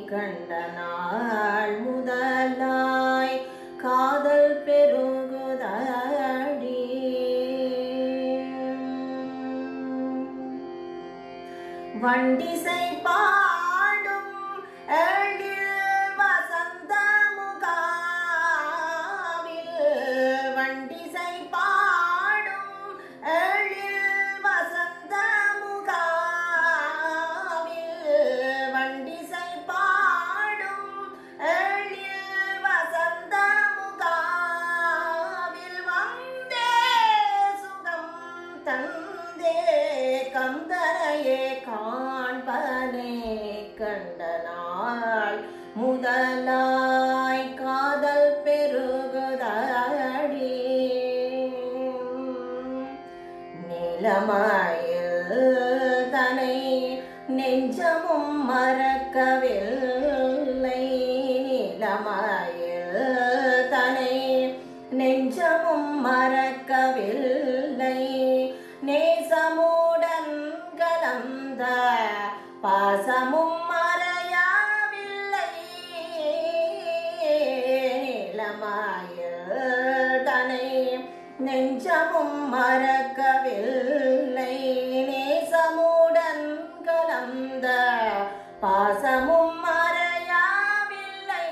கண்ட நாள் முதலாய் காதல் பெருகுதடி வண்டிசை பாடும் எழில் வசந்த முகாவில் வண்டிசை பாடும் எழில் வசந்த முகாவில் வண்டிசை பாடும் எழில் வசந்த முகாவில் வந்தே சுகம் தந்தே கந்தரையே காண்பனே கண்ட நாள் முதலாய் காதல் பெருகுதடி நிலமாயில் தனை நெஞ்சமும் மறக்கவில்லை நிலமாயில் தனை நெஞ்சமும் மறக்கவில்லை நேசமுடன் கலந்த பாசமும் மறையவில்லை நிலமாயில் தனை நெஞ்சமும் மறக்கவில்லை நேசமுடன் கலந்த பாசமும் மறையவில்லை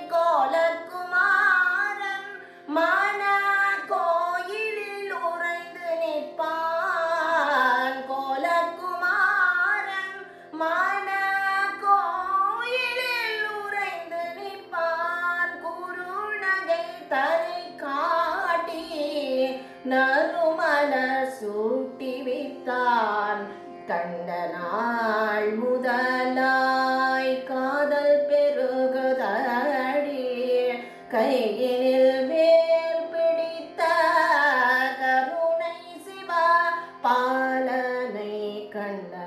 கோலக்குமாரன் மன கோயிலில் உறைந்து நிற்பான் கோலக்குமாரன் மன கோயிலில் உறைந்து நிற்பான் குருநகை தலை காட்டி நறுமலர் சூட்டி விட்டான் கண்ட நாள் முதலாய் காதல் பெருகுதடி கையினில் வேல் பிடித்த கருணை சிவ பாலனை கண்ட